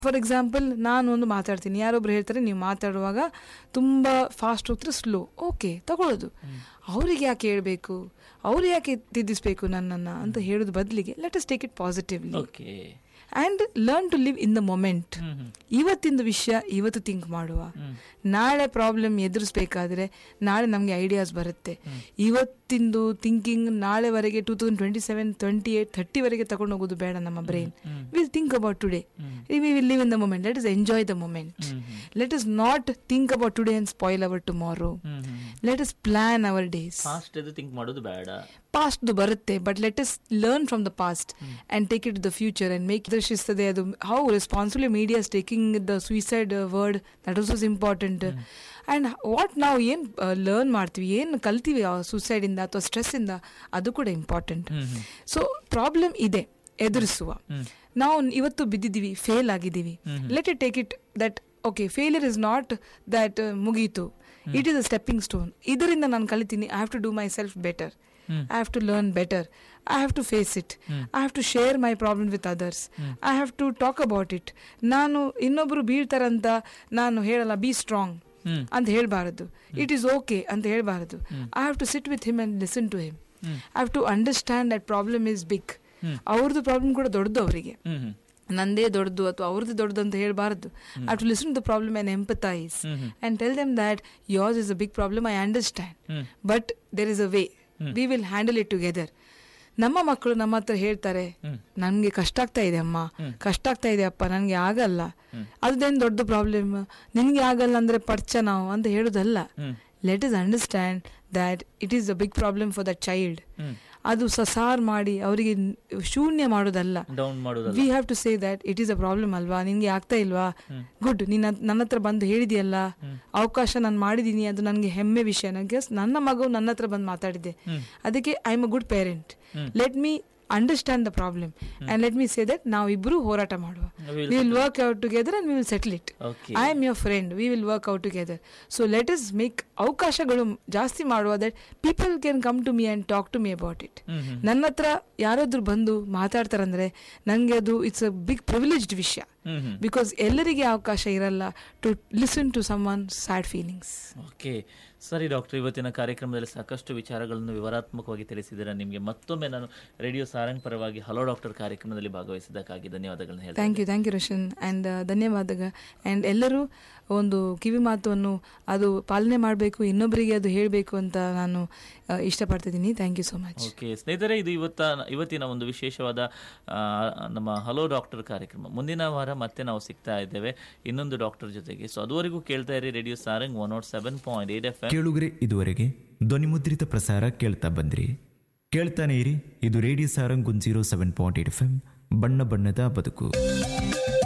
For example ನಾನು ಒಂದು ಮಾತಾಡ್ತೀನಿ ಯಾರೊಬ್ರು ಹೇಳ್ತಾರೆ ನೀವು ಮಾತಾಡುವಾಗ ತುಂಬ ಫಾಸ್ಟ್ ಹೋಗ್ತಾರೆ ಸ್ಲೋ ಓಕೆ ತಗೊಳ್ಳೋದು ಅವ್ರಿಗೆ ಯಾಕೆ ಹೇಳ್ಬೇಕು ಅವ್ರು ಯಾಕೆ ತಿದ್ದಿಸ್ಬೇಕು ನನ್ನನ್ನು ಅಂತ ಹೇಳೋದು ಬದಲಿಗೆ let us take it positively okay and learn to live in the moment hmm hmm ಇವತ್ತಿಂದ ವಿಷಯ ಇವತ್ತು ಥಿಂಕ್ ಮಾಡುವ ನಾಳೆ ಪ್ರಾಬ್ಲಮ್ ಎದುರಿಸ್ಬೇಕಾದ್ರೆ ನಾಳೆ ನಮಗೆ ಐಡಿಯಾಸ್ ಬರುತ್ತೆ ಇವತ್ತಿಂದು ಥಿಂಕಿಂಗ್ ನಾಳೆವರೆಗೆ two thousand twenty seven twenty eight ಥರ್ಟಿವರೆಗೆ ತಗೊಂಡು ಹೋಗೋದು ಬೇಡ ನಮ್ಮ brain will think about today we will live in the moment let us enjoy the moment let us not think about today and spoil our tomorrow let us plan our days past ಇದು think ಮಾಡೋದು ಬೇಡ ಪಾಸ್ಟ್ದು ಬರುತ್ತೆ but let us learn from the past and take it the future and make ದರ್ಶಿಸ್ತದೆ ಅದು how responsibly media's taking the suicide word that as was important and what ನಾವು ಏನು learn ಮಾಡ್ತೀವಿ ಏನು ಕಲ್ತೀವಿ ಆ ಸುಸೈಡಿಂದ ಅಥವಾ ಸ್ಟ್ರೆಸ್ಸಿಂದ ಅದು ಕೂಡ ಇಂಪಾರ್ಟೆಂಟ್ ಸೊ ಪ್ರಾಬ್ಲಮ್ ಇದೆ ಎದುರಿಸುವ ನಾವು ಇವತ್ತು ಬಿದ್ದಿದ್ದೀವಿ ಫೇಲ್ ಆಗಿದ್ದೀವಿ let it take it that okay failure is not that ಮುಗೀತು it is a stepping stone ಇದರಿಂದ ನಾನು ಕಲಿತೀನಿ I have to do myself better I have to learn better. I have to face it. I have to share my problem with others. I have to talk about it. ನಾನು ಇನ್ನೊಬ್ರು ಬೀಳ್ತಾರಂತ ನಾನು ಹೇಳಲ್ಲ be strong ಅಂತ ಹೇಳ್ಬಾರದು it is okay ಅಂತ ಹೇಳ್ಬಾರದು I have to sit with him and listen to him I have to understand that problem is big ಅವ್ರದ್ದು problem ಕೂಡ ದೊಡ್ಡದು ಅವರಿಗೆ ನಂದೇ ದೊಡ್ಡದು ಅಥವಾ ಅವ್ರದ್ದು ದೊಡ್ಡದು ಅಂತ ಹೇಳಬಾರದು I to listen the problem and empathise and tell them that yours is a big problem I understand but there is a way we will handle it together ನಮ್ಮ ಮಕ್ಕಳು ನಮ್ಮ ಹತ್ರ ಹೇಳ್ತಾರೆ ನನ್ಗೆ ಕಷ್ಟ ಆಗ್ತಾ ಇದೆ ಅಮ್ಮ ಕಷ್ಟ ಆಗ್ತಾ ಇದೆ ಅಪ್ಪ ನನಗೆ ಆಗಲ್ಲ ಅದೇನು ದೊಡ್ಡ ಪ್ರಾಬ್ಲಮ್ ನಿನ್ಗೆ ಆಗಲ್ಲ ಅಂದ್ರೆ ಪರ್ಚ ನಾವು ಅಂತ ಹೇಳೋದಲ್ಲ let us understand that it is a big problem for that child ಅದು ಸಸಾರ್ ಮಾಡಿ ಅವರಿಗೆ ಶೂನ್ಯ ಮಾಡೋದಲ್ಲ ಡೌನ್ ಮಾಡೋದಲ್ಲ we have to say that it is a problem ಅಲ್ವಾ ನಿನ್ಗೆ ಆಗ್ತಾ ಇಲ್ವಾ ಗುಡ್ ನೀನ್ ಅದ್- ನನ್ನ ಹತ್ರ ಬಂದು ಹೇಳಿದೆಯಲ್ಲ ಅವಕಾಶ ನಾನು ಮಾಡಿದ್ದೀನಿ ಅದು ನನಗೆ ಹೆಮ್ಮೆ ವಿಷಯ ನನಗೆ ನನ್ನ ಮಗು ನನ್ನ ಹತ್ರ ಬಂದು ಮಾತಾಡಿದೆ ಅದಕ್ಕೆ I am a good parent let me understand the problem and let me say that ನಾವು ಇಬ್ರು ಹೋರಾಟ ಮಾಡುವ We we will work out together and we will settle it Okay. I am your friend we will work out together so let us make ಅವಕಾಶಗಳು ಜಾಸ್ತಿ ಮಾಡುವ that people can come to me and talk to me about it ನನ್ನ ಹತ್ರ ಯಾರಾದ್ರೂ ಬಂದು ಮಾತಾಡ್ತಾರಂದ್ರೆ ನನಗೆ ಅದು ಇಟ್ಸ್ ಅ ಬಿಗ್ ಪ್ರಿವಿಲೇಜ್ಡ್ ವಿಷಯ ಬಿಕಾಸ್ ಎಲ್ಲರಿಗೆ ಅವಕಾಶ ಇರಲ್ಲ to listen to someone sad feelings okay ಸರಿ ಡಾಕ್ಟರ್ ಇವತ್ತಿನ ಕಾರ್ಯಕ್ರಮದಲ್ಲಿ ಸಾಕಷ್ಟು ವಿಚಾರಗಳನ್ನು ವಿವರಾತ್ಮಕವಾಗಿ ತಿಳಿಸಿದ್ದೀರಾ ನಿಮಗೆ ಮತ್ತೊಮ್ಮೆ ನಾನು ರೇಡಿಯೋ ಸಾರಂಗ್ ಪರವಾಗಿ ಹಲೋ ಡಾಕ್ಟರ್ ಕಾರ್ಯಕ್ರಮದಲ್ಲಿ ಭಾಗವಹಿಸಿದ್ದಕ್ಕಾಗಿ ಧನ್ಯವಾದಗಳನ್ನ ಹೇಳ್ತೇನೆ thank you thank you Roshan and ಧನ್ಯವಾದ ಆ್ಯಂಡ್ ಎಲ್ಲರೂ ಒಂದು ಕಿವಿ ಮಾತನ್ನು ಅದು ಪಾಲನೆ ಮಾಡಬೇಕು ಇನ್ನೊಬ್ಬರಿಗೆ ಅದು ಹೇಳಬೇಕು ಅಂತ ನಾನು ಆ, ಇಷ್ಟಪಡ್ತಿದ್ದೀನಿ thank you so much okay ಸ್ನೇಹಿತರೆ ಇದು ಇವತ್ತ ಇವತ್ತಿನ ಒಂದು ವಿಶೇಷವಾದ ಆ, ನಮ್ಮ ಹಲೋ ಡಾಕ್ಟರ್ ಕಾರ್ಯಕ್ರಮ ಮುಂದಿನ ವಾರ ಮತ್ತೆ ನಾವು ಸಿಗ್ತಾ ಇದ್ದೇವೆ ಇನ್ನೊಂದು ಡಾಕ್ಟರ್ ಜೊತೆಗೆ ಸೊ ಅದುವರೆಗೂ ಕೇಳ್ತಾ ಇರಿ radio Sarang one nought seven point eight F M ಕೇಳುಗರೆ ಇದುವರೆಗೆ ಧ್ವನಿಮುದ್ರಿತ ಪ್ರಸಾರ ಕೇಳ್ತಾ ಬಂದ್ರಿ ಕೇಳ್ತಾನೆ ಇರಿ ಇದು radio Sarang one zero seven point eight F M ಬಣ್ಣ ಬಣ್ಣದ ಬದುಕು